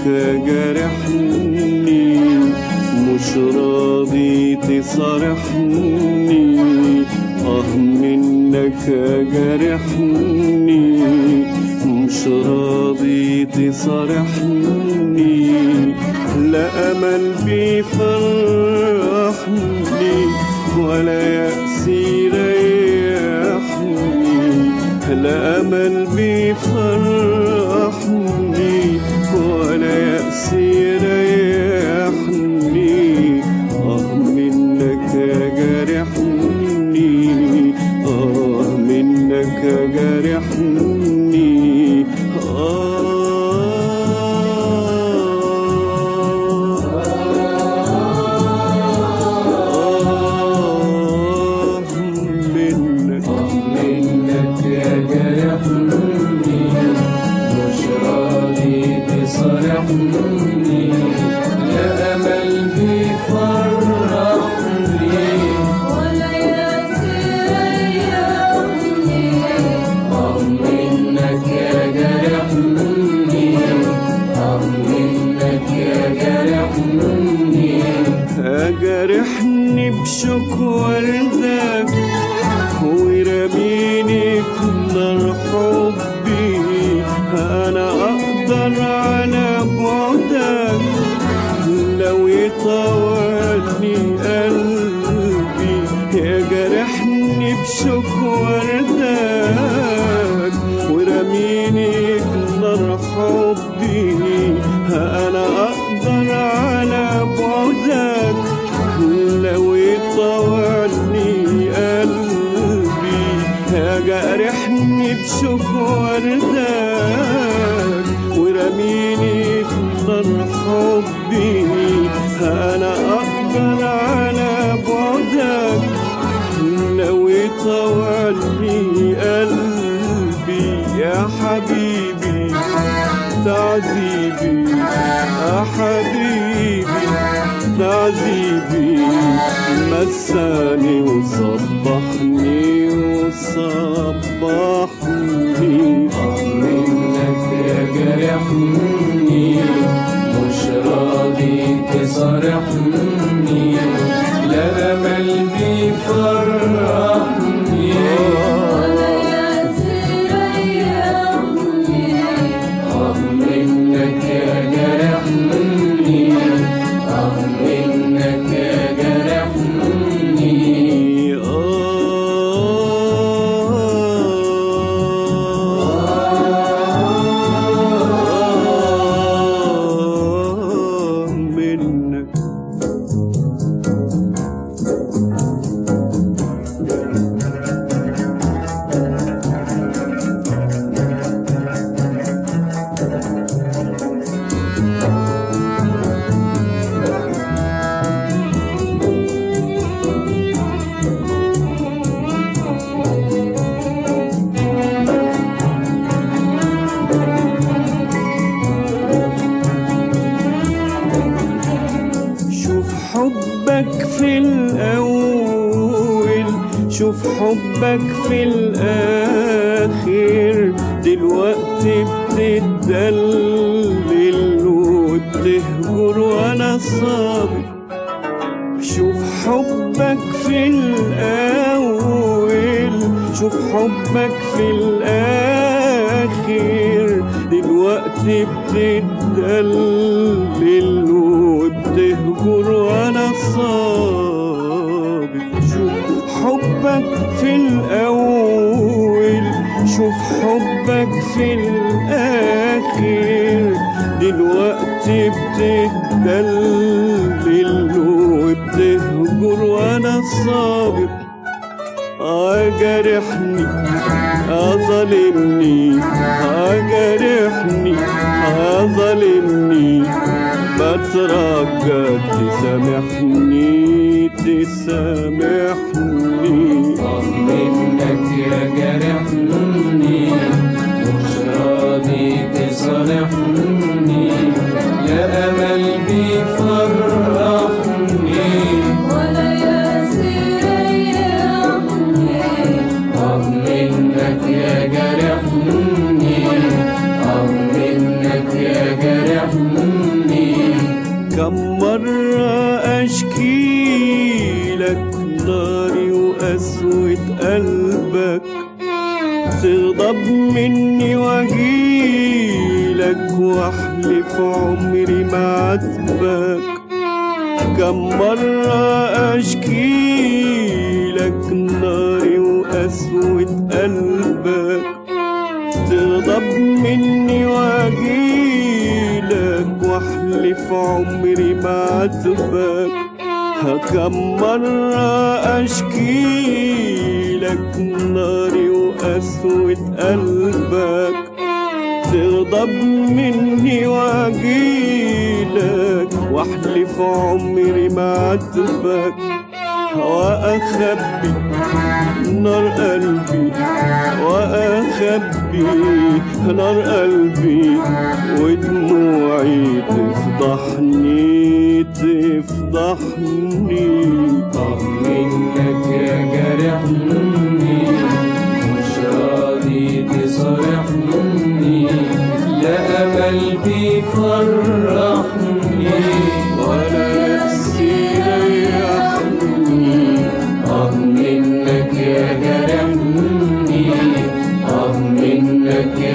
جرحني مش راضي تصارحني اه منك جرحني مش راضي تصارحني لا امل بيفرحني ولا يأس يريحني لا امل بيفرحني ولا يأس يريحني اه منك جرحني اه منك جرحني آه منك منك يا جرحني مش راضي تصرحني يا أمل بيفرحني ولا يسيرني آه منك يا جرحني آه منك يا جرحني أجرحني بشوك وردك ورميني في نار حبي أنا أقدر على بعدك لو يطولني قلبي يجرحني بشوك وردك ورميني في نار حبي أنا أقدر على بعدك لو يطولني قلبي جرحني بشوك وردك ورميني في نار حبي أنا أقدر على بعدك لو يطولني قلبي يا حبيبي تعذيبي يا حبيبي تعذيبي مساني وصبحني وصبحني منك يا جرحني مش راضي تصرحني لا أمل بيفرحني ولا يسيرني آه منك يا جرحني آه منك يا جرحني آه منك شوف حبك في الأول شوف حبك في الآخر دلوقتي بتدلل وبتهجر وأنا صابر شوف حبك في الأول شوف حبك في الآخر دلوقتي بتدلل وبتهجر وأنا صابر شوف حبك في الأول شوف حبك في الآخر دلوقتي بتدلل وبتهجر وأنا صابر أجرحني أظلمني أجرحني أظلمني بترجى تسامحني تسامحني آه منك يا جرحني مش راضي تصرحني يا أمل بيفرحني ولا يسيرني آه منك يا جرحني آه منك يا جرحني مني واجيلك واحلف عمري ما عاتبك كم مرة أشكيلك ناري وقسوة قلبك تغضب مني واجيلك واحلف عمري ما عاتبك كم مرة أشكيلك ناري وقسوة قلبك تغضب مني واجيلك واحلف عمري ما عاتبك واخبي نار قلبي واخبي نار قلبي ودموعي تفضحني تفضحني طب منك يا جرحني مش راضي تصارحني لا أمل بيفرحني ولا نفسي ريحني طب منك يا جرحني طب منك يا